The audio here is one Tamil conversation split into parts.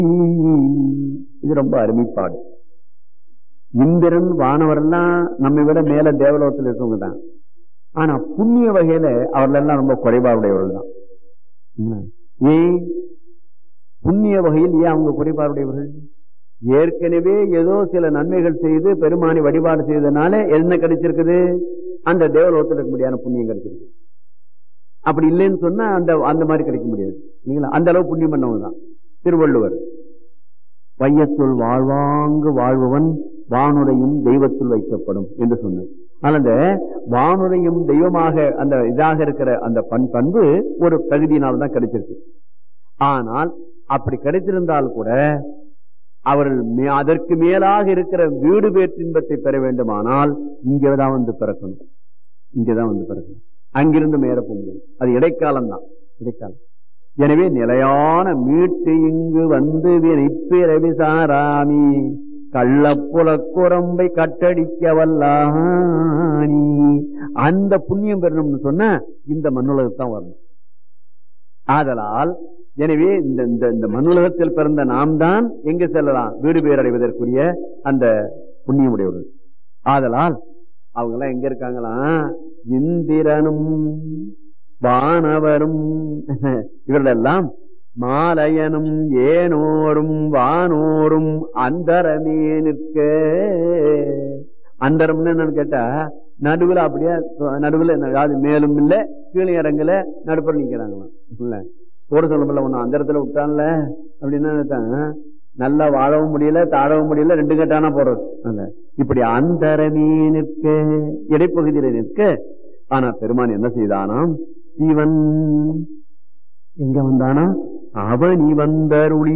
இது ரொம்ப அருமைப்பாடு இந்திரன் வானவரெல்லாம் நம்மை விட மேல தேவலோகத்தில் இருக்கவங்க தான் ஆனா புண்ணிய வகையில அவர்கள் எல்லாம் ரொம்ப குறைபாடுடையவர்கள் தான் என்ன? ஏன் புண்ணிய வகையில் ஏன் அவங்க குறைபாடுடையவர்கள் ஏற்கனவே ஏதோ சில நன்மைகள் செய்து பெருமானி வழிபாடு செய்ததுனால என்ன கிடைச்சிருக்குது அந்த தேவலோகத்தில் இருக்க முடியாத புண்ணியம் கிடைச்சிருக்கு அப்படி இல்லைன்னு சொன்னா அந்த அந்த மாதிரி கிடைக்க முடியாது இல்லைங்களா அந்த அளவு புண்ணியம் பண்ணவங்க தான் திருவள்ளுவர் வையத்துள் வாழ்வாங்கு வாழ்பவன் வானுரையும் தெய்வத்துள் வைக்கப்படும் என்று சொன்னார் ஆனால் அந்த வானுரையும் தெய்வமாக அந்த இதாக இருக்கிற அந்த பண் பண்பு ஒரு தகுதியினால் தான் கிடைச்சிருக்கு ஆனால் அப்படி கிடைத்திருந்தால் கூட அவர்கள் மே- அதற்கு மேலாக இருக்கிற வீடு பேற்றின்பத்தை பெற வேண்டுமானால் இங்கேதான் வந்து பிறக்கணும் இங்கதான் வந்து பிறக்கணும் அங்கிருந்து மேற போக முடியும் அது இடைக்காலம் தான் இடைக்காலம் எனவே நிலையான மீட்டு இங்கு வந்து வினைப்பிறவி சாராமி கள்ளப்புலக்குரம்பை கட்டடிக்க வல்லானி அந்த புண்ணியம் பெறணும்னு சொன்னா இந்த மண்ணுலகத்தான் வரணும் ஆதலால் எனவே இந்த இந்த இந்த மண்ணுலகத்தில் பிறந்த நாம் தான் எங்க செல்லலாம் வீடு பேர் அடைவதற்குரிய அந்த புண்ணியம் உடையவர்கள் ஆதலால் அவங்க எல்லாம் எங்க இருக்காங்களாம் இந்திரனும் வானவரும் இவர்களெல்லாம் மாலையனும் ஏனோரும் வானோரும் அந்தரமே நிற்க அந்தரம்னு என்னன்னு கேட்டா நடுவுல அப்படியே நடுவுல அதாவது மேலும் இல்ல கீழே இறங்கல நடுப்புற நிக்கிறாங்களாம் இல்ல கூட சொல்ல முடியல ஒண்ணு அந்தரத்துல விட்டான்ல அப்படின்னா நினைச்சாங்க, நல்லா வாழவும் முடியல தாழவும் முடியல ரெண்டு கட்டானா போறது அங்க. இப்படி அந்தரமே நிற்க இடைப்பகுதியில நிற்க ஆனா பெருமான் என்ன செய்தானாம் சிவன் எங்க வந்தானா அவனி வந்தருளி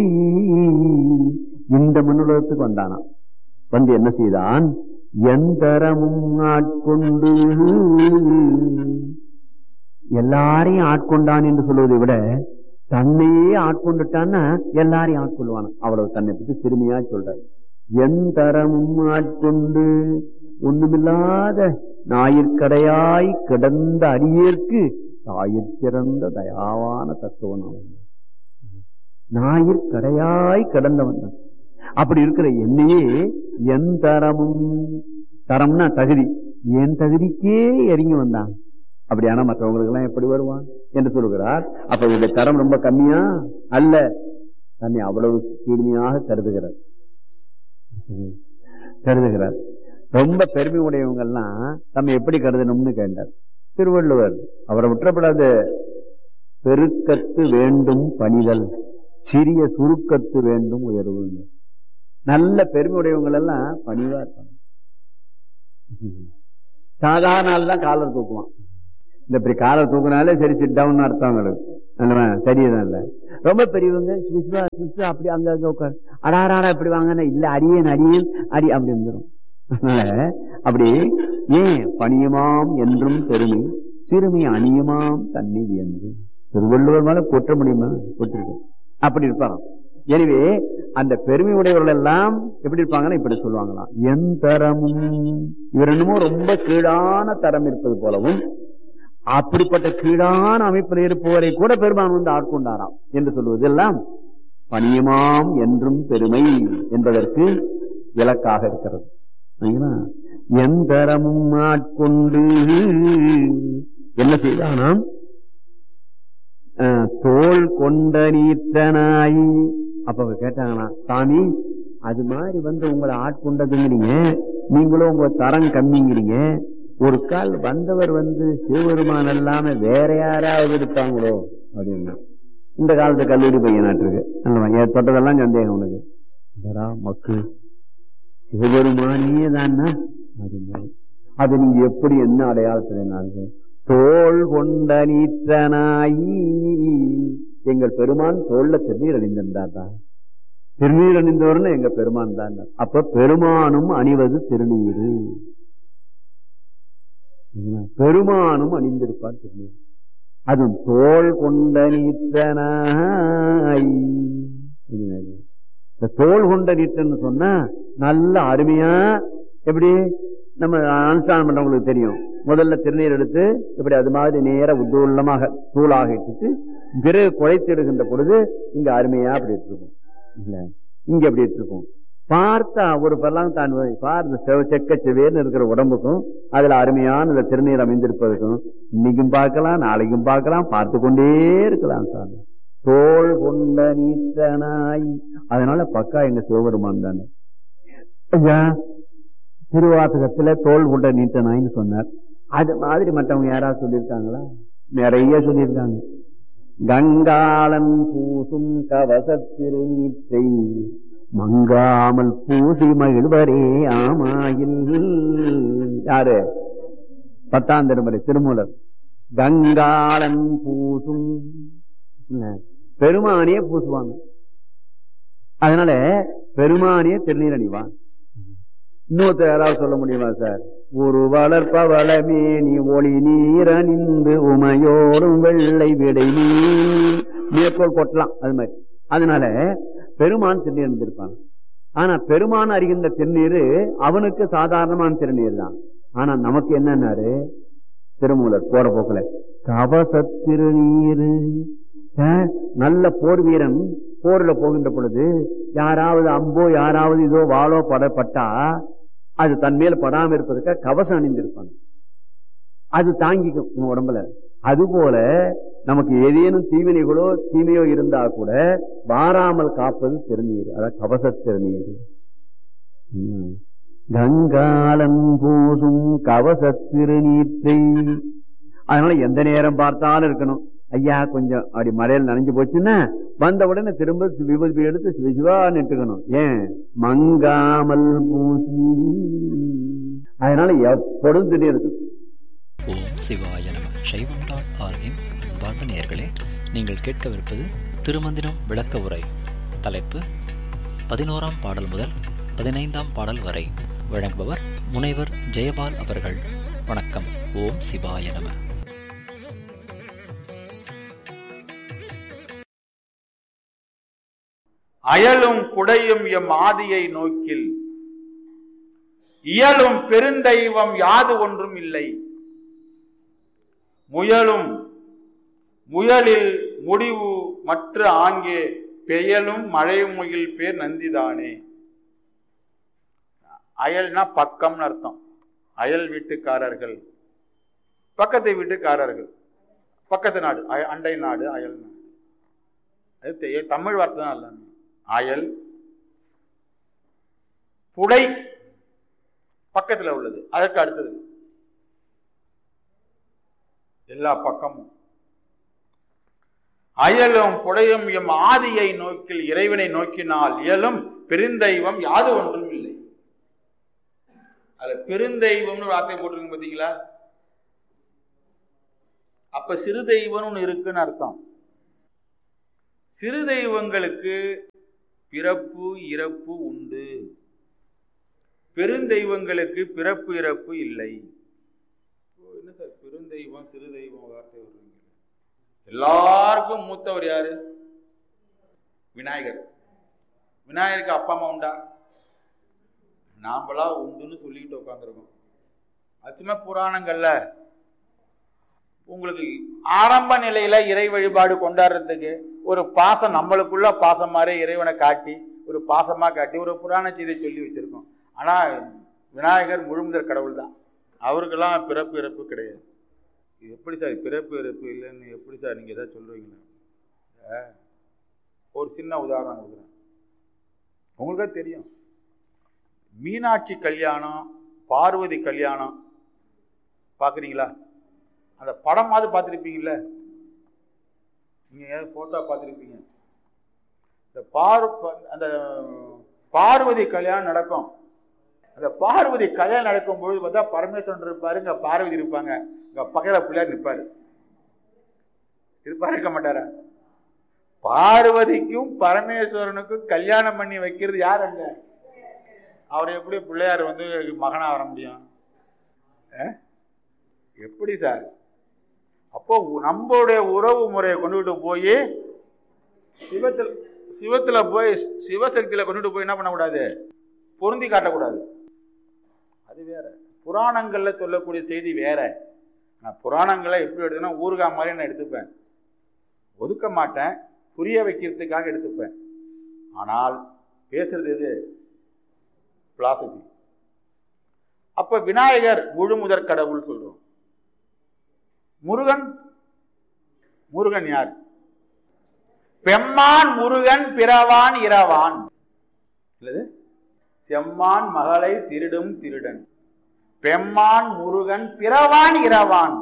இந்த மண்ணுலகத்துக்கு வந்தானா வந்து என்ன செய்தான் எந்தரமும் ஆட்கொண்டு எல்லாரையும் ஆட்கொண்டான் என்று சொல்வதை விட தன்னையே ஆட்கொண்டுட்டான்னா எல்லாரையும் ஆட்கொள்வான் அவ்வளவு தன்னை பற்றி சிறுமியா சொல்றாரு எந்தரமும் ஆட்கொண்டு ஒண்ணுமில்லாத ஞாயிற்கடையாய் கிடந்த அடியேற்கு தாயிற் சிறந்த தயாவான தத்துவன் அவன் ஞாயிற்கடையாய் கிடந்தவன் தான். அப்படி இருக்கிற என்னையே என் தரமும் தரம்னா தகுதி என் தகுதிக்கே இறங்கி வந்தான் அப்படியானா மற்றவங்களுக்கு எல்லாம் எப்படி வருவான் என்று சொல்கிறார் அப்ப இவருடைய தரம் ரொம்ப கம்மியா அல்ல தன்னை அவ்வளவு கீழ்மையாக கருதுகிறார் கருதுகிறார் ரொம்ப பெருமை உடையவங்க எல்லாம் நம்ம எப்படி கருதணும்னு கேட்டார் திருவள்ளுவர் அவரை விட்டுறப்படாது பெருக்கத்து வேண்டும் பணிதல் சிறிய சுருக்கத்து வேண்டும் உயர்வு நல்ல பெருமை உடையவங்க எல்லாம் பணிவா இருப்பாங்க சாதாரண ஆள் தான் காலர் தூக்குவான் இந்த இப்படி காலர் தூக்குனாலே சரி சிட் டவுன் அர்த்தம் அவங்களுக்கு நல்லவா? சரிதான் இல்ல ரொம்ப பெரியவங்க சுவிஸ்வா சுவிஸ்வா அப்படி அங்க அங்க உட்கார் அடாராடா இப்படி வாங்கன்னா இல்ல அடியேன் அடியேன் அடி அப்படி வந்துடும் அதனால அப்படி ஏன் பணியுமாம் என்றும் பெருமை சிறுமி அணியுமாம் தன்னை வியந்து திருவள்ளுவர் மேல கொற்ற முடியுமா கொட்டிருக்கு அப்படி இருப்பாராம் எனவே அந்த பெருமை உடையவர்கள் எல்லாம் எப்படி இருப்பாங்கன்னா இப்படி சொல்லுவாங்களாம் என் தரமும் இவர் என்னமோ ரொம்ப கீழான தரம் இருப்பது போலவும் அப்படிப்பட்ட கீழான அமைப்பில் இருப்பவரை கூட பெருமான் வந்து ஆட்கொண்டாராம் என்று சொல்வதெல்லாம் பணியுமாம் என்றும் பெருமை என்பதற்கு விளக்காக இருக்கிறது சரிங்களா? எந்தரமும் ஆட்கொண்டு என்ன செய்தானாம் அஹ், தோள் கொண்ட நீத்தனாய் அப்ப அவங்க கேட்டாங்களாம் சாமி அது மாதிரி வந்து உங்களை ஆட்கொண்டதுங்கிறீங்க நீங்களும் உங்க தரம் கம்மிங்கிறீங்க ஒரு கால் வந்தவர் வந்து சிவபெருமான் இல்லாம வேற யாராவது இருப்பாங்களோ அப்படின்னா இந்த காலத்து கல்லூரி பையனாட்டிருக்கு அல்லவா? என் தொட்டதெல்லாம் சந்தேகம் உனக்கு இதடா மக்கு சிவபெருமானியே தானா அப்படின்னா அது நீங்க எப்படி என்ன அடையாளத்துல என்ன தோல் கொண்ட நீற்றனாயி எங்கள் பெருமான் தோல்ல திருநீர் அணிந்திருந்தார்டா திருநீர் அணிந்தவர்னு எங்க பெருமான் தான் அப்ப பெருமானும் அணிவது திருநீரு பெருமானும் அணிந்திருப்பார் திருநீர் அதுவும் தோல் கொண்ட நீற்றனாய் என்னது? இந்த தோல் கொண்ட நீட்டன்னு சொன்னா நல்ல அருமையா எப்படி நம்ம அனுஷ்டானம் பண்றவங்களுக்கு தெரியும் முதல்ல திருநீர் எடுத்து இப்படி அது மாதிரி நேர உத்தூலமாக தூளாக இட்டுட்டு பிறகு குழைத்திடுகின்ற பொழுது இங்க அருமையா அப்படி இருக்கும் இல்ல இங்க அப்படி இருக்கும் பார்த்தா ஒரு பல்லாம் தான் பார்த்த செவ செக்க செவேர்னு இருக்கிற உடம்புக்கும் அதுல அருமையான இந்த திருநீர் அமைந்திருப்பதற்கும் இன்னைக்கும் பார்க்கலாம் நாளைக்கும் பார்க்கலாம் பார்த்து கொண்டே இருக்கலாம் சாமி தோல் கொண்ட நீற்றனாய் அதனால பக்கா எங்க சிவபெருமான் தானே ஐயா திருவாசகத்துல தோல் கொண்ட நீட்டனாய்ன்னு சொன்னார் அது மாதிரி மற்றவங்க யாராவது சொல்லியிருக்காங்களா நிறைய சொல்லியிருக்காங்க கங்காளன் பூசும் கவசத்திரு நீற்றை மங்காமல் பூசி மகிழ்வரே ஆமாயில் யாரு பத்தாம் திருமுறை திருமூலர் கங்காளன் பூசும் பெருமானியே பூசுவாங்க அதனால பெருமானிய திருநீர் அணிவான் இன்னொருத்தர் யாராவது சொல்ல முடியுமா சார் ஒரு வளர்ப்பவளமே நீ ஒளி நீர் அணிந்து உமையோடும் வெள்ளை விடை நீர் மேற்கோள் கொட்டலாம் அது மாதிரி அதனால பெருமான் திருநீர் அணிந்திருப்பாங்க ஆனா பெருமான் அறிகின்ற திருநீர் அவனுக்கு சாதாரணமான திருநீர் தான் ஆனா நமக்கு என்னன்னாரு திருமூலர் போற போக்குல கவச திருநீர் நல்ல போர் வீரன் போர்ல போகின்ற பொழுது யாராவது அம்போ யாராவது இதோ வாழோ படப்பட்டா அது தன் மேல படாம இருப்பதற்காக கவசம் அணிந்திருப்பாங்க அது தாங்கிக்கும் உங்க உடம்புல அது போல நமக்கு ஏதேனும் தீவினைகளோ தீமையோ இருந்தா கூட வாராமல் காப்பது திருநீர் அதாவது கவச திருநீர் கங்காளன் பூசும் கவச திருநீற்றை அதனால எந்த நேரம் பார்த்தாலும் இருக்கணும் ஐயா கொஞ்சம் அப்படி மழையில் நனைஞ்சு போச்சுன்னா வந்த உடனே திரும்ப விபூதி எடுத்து சிவா நிட்டுக்கணும் ஏன் மங்காமல் பூசி அதனால எப்பொழுதும் திடீர் இருக்கும் ஓம் சிவாய நம சைவம் டாட் ஆர்கின் அன்பார்ந்த நேயர்களே நீங்கள் கேட்கவிருப்பது திருமந்திரம் விளக்க உரை தலைப்பு பதினோராம் பாடல் முதல் பதினைந்தாம் பாடல் வரை வழங்குபவர் முனைவர் ஜெயபால் அவர்கள் வணக்கம் ஓம் சிவாய நம அயலும் குடையும் எம் ஆதியை நோக்கில் இயலும் பெருந்தெய்வம் யாது ஒன்றும் இல்லை முயலும் முயலில் முடிவு மற்ற ஆங்கே பெயலும் மழை முகில் பேர் நந்திதானே அயல்னா பக்கம்னு அர்த்தம் அயல் வீட்டுக்காரர்கள் பக்கத்து வீட்டுக்காரர்கள் பக்கத்து நாடு அய- அண்டை நாடு அயல் நாடு அது தெ- தமிழ் வார்த்தை தான் எல்லாமே அயல் புடை பக்கத்துல உள்ளது அதற்கு அடுத்தது எல்லா பக்கமும் அயலும் புடையும் எம் ஆதியை நோக்கில் இறைவனை நோக்கினால் இயலும் பெருந்தெய்வம் யாது ஒன்றும் இல்லை அதுல பெருந்தெய்வம்னு ஒரு வார்த்தை போட்டிருங்க பாத்தீங்களா அப்ப சிறு தெய்வம்னு ஒண்ணு இருக்குன்னு அர்த்தம் சிறு தெய்வங்களுக்கு பிறப்பு இறப்பு உண்டு பெருந்தெய்வங்களுக்கு பிறப்பு இறப்பு இல்லை ஓ, என்ன சார் பெருந்தெய்வம் சிறு தெய்வம் வார்த்தை வருவீங்க எல்லாருக்கும் மூத்தவர் யாரு விநாயகர் விநாயகருக்கு அப்பா அம்மா உண்டா நாம்பளா உண்டுன்னு சொல்லிக்கிட்டு உட்காந்துருக்கோம் அச்சுமே புராணங்கள்ல உங்களுக்கு ஆரம்ப நிலையில இறை வழிபாடு கொண்டாடுறதுக்கு ஒரு பாசம் நம்மளுக்குள்ள பாசம் மாதிரி இறைவனை காட்டி ஒரு பாசமா காட்டி ஒரு புராண செய்தியை சொல்லி வச்சிருக்கோம் ஆனா விநாயகர் முழுமுதற் கடவுள் தான் அவருக்கெல்லாம் பிறப்பு இறப்பு கிடையாது இது எப்படி சார் பிறப்பு இறப்பு இல்லைன்னு எப்படி சார் நீங்க ஏதாவது சொல்றீங்களா ஆ, ஒரு சின்ன உதாரணம் கொடுக்குறேன் உங்களுக்கே தெரியும் மீனாட்சி கல்யாணம் பார்வதி கல்யாணம் பார்க்குறீங்களா அந்த படமாவது பார்த்துருப்பீங்கல்ல நீங்கள் ஃபோட்டோ பார்த்துருப்பீங்க இந்த பார் அந்த பார்வதி கல்யாணம் நடக்கும் அந்த பார்வதி கல்யாணம் நடக்கும் பொழுது பார்த்தா பரமேஸ்வரன் இருப்பாரு இங்க பார்வதி இருப்பாங்க இங்க பக்கத்துல பிள்ளையார் நிற்பாரு இருப்பாரு இருக்க மாட்டாரா பார்வதிக்கும் பரமேஸ்வரனுக்கும் கல்யாணம் பண்ணி வைக்கிறது யார் அங்க அவர் எப்படி பிள்ளையார் வந்து மகனா வர முடியும் அஹ்? எப்படி சார் அப்போ நம்மளுடைய உறவு முறையை கொண்டுகிட்டு போய் சிவத்தில் சிவத்துல போய் சிவசக்தியில கொண்டுட்டு போய் என்ன பண்ணக்கூடாது பொருந்தி காட்டக்கூடாது அது வேற புராணங்கள்ல சொல்லக்கூடிய செய்தி வேற நான் புராணங்களை எப்படி எடுத்தேன்னா ஊறுகாய் மாதிரி நான் எடுத்துப்பேன் ஒதுக்க மாட்டேன் புரிய வைக்கிறதுக்காக எடுத்துப்பேன் ஆனால் பேசுறது எது பிலாசபி அப்ப விநாயகர் முழு முதற் கடவுள் சொல்றோம் முருகன் முருகன் யார் பெம்மான் முருகன் பிறவான் இரவான் இல்லது செம்மான் மகளை திருடும் திருடன் பெம்மான் முருகன் பிறவான் இரவான்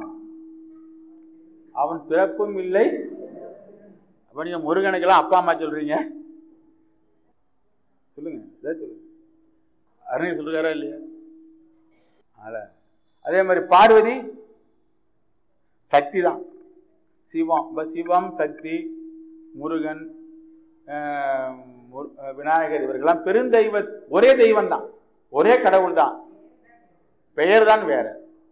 அவன் பிறப்பும் இல்லை அப்ப நீங்க முருகனுக்கெல்லாம் அப்பா அம்மா சொல்றீங்க சொல்லுங்க இதே சொல்லுங்க அருணை சொல்லுறாரா இல்லையா அதனால அதே மாதிரி பார்வதி சக்தி தான் சிவம் இப்ப சிவம் சக்தி முருகன் ஆஹ், முரு- ஆஹ், விநாயகர் இவர்கள்லாம் பெருந்தெய்வ ஒரே தெய்வம் தான் ஒரே கடவுள் தான் பெயர் தான் வேற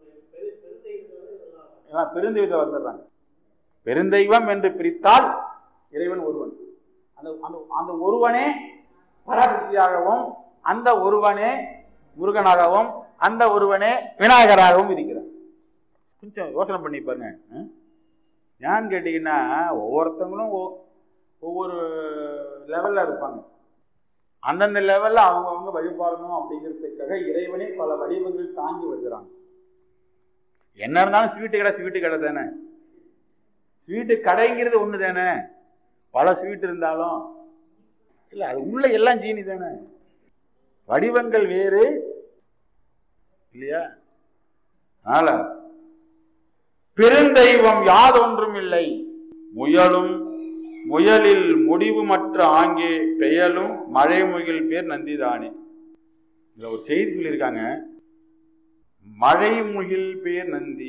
எல்லாம் பெருந்தெய்வத்தை வந்துடுறாங்க பெருந்தெய்வம் என்று பிரித்தால் இறைவன் ஒருவன் அந்த அந்த அந்த ஒருவனே பராசக்தியாகவும் அந்த ஒருவனே முருகனாகவும் அந்த ஒருவனே விநாயகராகவும் இருக்கிறார் கொஞ்சம் யோசனை பண்ணி பாருங்க ம்? ஏன்னு கேட்டீங்கன்னா ஒவ்வொருத்தவங்களும் ஒ- ஒவ்வொரு லெவல்ல இருப்பாங்க அந்தந்த லெவல்ல அவங்கவங்க வழிபாடணும் அப்படிங்கிறதுக்காக இறைவனே பல வடிவங்கள் தாங்கி வருகிறாங்க என்ன இருந்தாலும் ஸ்வீட்டு கடை ஸ்வீட்டு கடை தானே ஸ்வீட்டு கடைங்கிறது ஒன்று தானே பல ஸ்வீட் இருந்தாலும் இல்லை அது உள்ள எல்லாம் ஜீனி தானே வடிவங்கள் வேறு இல்லையா அதனால பெருந்தெய்வம் யாதொன்றும் இல்லை முயலும் முயலில் முடிவுமற்ற ஆங்கே பெயலும் மழை முகில் பேர் நந்திதானே இதுல ஒரு செய்தி சொல்லியிருக்காங்க மழை முகில் பேர் நந்தி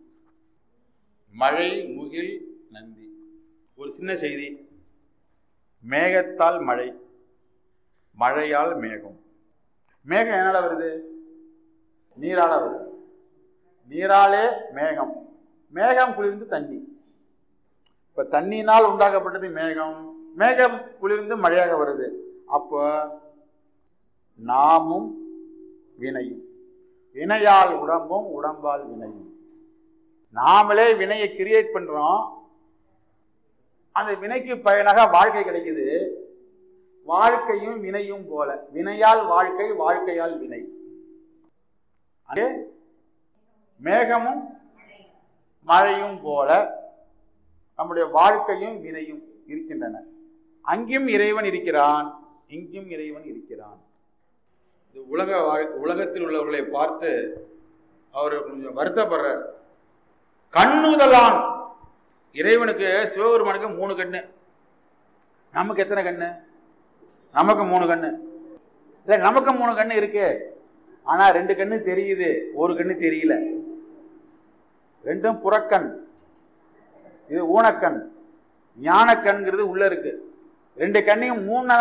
மழை முகில் நந்தி ஒரு சின்ன செய்தி மேகத்தால் மழை மழையால் மேகம் மேகம் என்னால வருது நீரால வருது நீராலே மேகம் மேகம் குளிர்ந்து தண்ணி இப்ப தண்ணியினால் உண்டாக்கப்பட்டது மேகம் மேகம் குளிர்ந்து மழையாக வருது அப்போ நாமும் வினையும் வினையால் உடம்பும் உடம்பால் வினையும் நாமளே வினையை கிரியேட் பண்றோம் அந்த வினைக்கு பயனாக வாழ்க்கை கிடைக்குது வாழ்க்கையும் வினையும் போல வினையால் வாழ்க்கை வாழ்க்கையால் வினை அதே மேகமும் மழையும் போல நம்முடைய வாழ்க்கையும் வினையும் இருக்கின்றன அங்கேயும் இறைவன் இருக்கிறான் இங்கும் இறைவன் இருக்கிறான் இது உலக வாழ் உலகத்தில் உள்ளவர்களை பார்த்து அவர் கொஞ்சம் வருத்தப்படுறார் கண்ணுதலான் இறைவனுக்கு சிவபெருமானுக்கு மூணு கண்ணு நமக்கு எத்தனை கண்ணு நமக்கு மூணு கண்ணு இல்ல நமக்கு மூணு கண்ணு இருக்கு ஆனா ரெண்டு கண்ணு தெரியுது ஒரு கண்ணு தெரியல ரெண்டும் புறக்கண் இது ஊனக்கண் ஞானக்கண்ங்கிறது உள்ள இருக்கு ரெண்டு கண்ணையும் மூணு